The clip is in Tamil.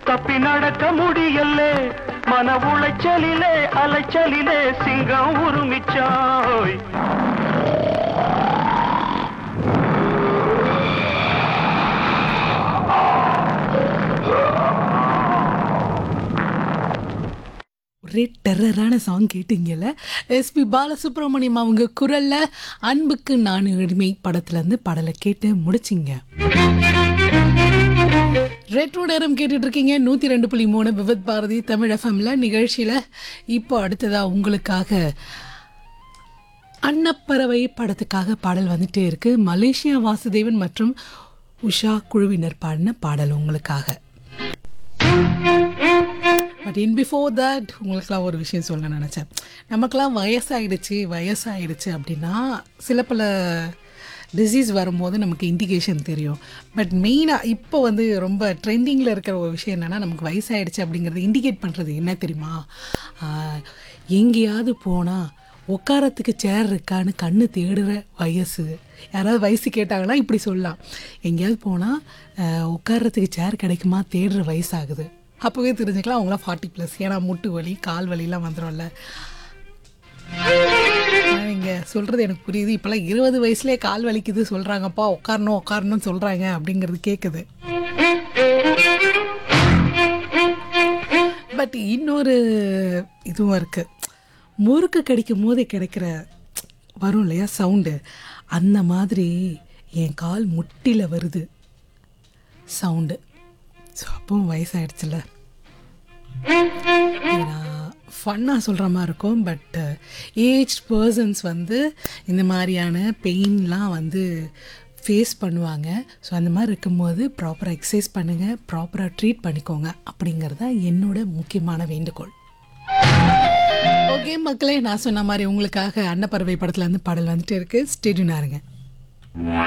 தப்பி நடக்க முடியலே மன உளைச்சலிலே அலைச்சலிலே சிங்கம் உருமிச்சாய் ஒரே டெரரான சாங் கேட்டீங்கல்ல எஸ்பி பாலசுப்ரமணியம் அவங்க குரல்ல அன்புக்கு நான் எளிமை படத்துல இருந்து பாடலை கேட்டு முடிச்சிங்க ரெட்ரோ நேரம் கேட்டுட்டு இருக்கீங்க நூற்றி ரெண்டு புள்ளி மூணு விவித் பாரதி தமிழ் எஃப்எம்ல நிகழ்ச்சியில் இப்போ அடுத்ததா உங்களுக்காக அன்னப்பறவை படத்துக்காக பாடல் வந்துட்டே இருக்கு மலேசியா வாசுதேவன் மற்றும் உஷா குழுவினர் பாடின பாடல் உங்களுக்காக பட் இன் பிஃபோர் தட் உங்களுக்குலாம் ஒரு விஷயம் சொல்ல நினச்சேன் நமக்கெல்லாம் வயசாயிடுச்சு வயசாயிடுச்சு அப்படின்னா சில பல டிசீஸ் வரும்போது நமக்கு இண்டிகேஷன் தெரியும் பட் மெயினாக இப்போ வந்து ரொம்ப ட்ரெண்டிங்கில் இருக்கிற ஒரு விஷயம் என்னென்னா நமக்கு வயசாயிடுச்சு அப்படிங்கிறது இண்டிகேட் பண்ணுறது என்ன தெரியுமா ஆஹ், எங்கேயாவது போனால் உட்காரத்துக்கு சேர் இருக்கான்னு கண்ணு தேடுற வயசு யாராவது வயசு கேட்டாங்கன்னா இப்படி சொல்லலாம் எங்கேயாவது போனால் உட்காரத்துக்கு சேர் கிடைக்குமா தேடுற வயசாகுது அப்போவே தெரிஞ்சுக்கலாம் அவங்களாம் ஃபார்ட்டி ப்ளஸ் ஏன்னா முட்டு வலி கால் வலிலாம் வந்துடும்ல நீங்கள் சொல்கிறது எனக்கு புரியுது இப்போல்லாம் இருபது வயசுலேயே கால் வலிக்குது சொல்கிறாங்கப்பா உட்காரணும் உட்காரணும்னு சொல்கிறாங்க அப்படிங்கிறது கேட்குது பட் இன்னொரு இதுவும் இருக்குது முறுக்கு கடிக்கும் போது கிடைக்கிற வரும் இல்லையா சவுண்டு அந்த மாதிரி என் கால் முட்டியில் வருது சவுண்டு ஸோ அப்பவும் வயசாயிடுச்சுல்ல இது நான் ஃபன்னாக சொல்கிற மாதிரி இருக்கும் பட் ஏஜ் பர்சன்ஸ் வந்து இந்த மாதிரியான பெயின்லாம் வந்து ஃபேஸ் பண்ணுவாங்க ஸோ அந்த மாதிரி இருக்கும்போது ப்ராப்பராக எக்ஸசைஸ் பண்ணுங்கள் ப்ராப்பராக ட்ரீட் பண்ணிக்கோங்க அப்படிங்கிறது தான் என்னோட முக்கியமான வேண்டுகோள் ஓகே மக்களே நான் சொன்ன மாதிரி உங்களுக்காக அன்னப்பறவை படத்துல இருந்து பாடல் வந்துட்டு இருக்கு ஸ்டேடியூனாருங்க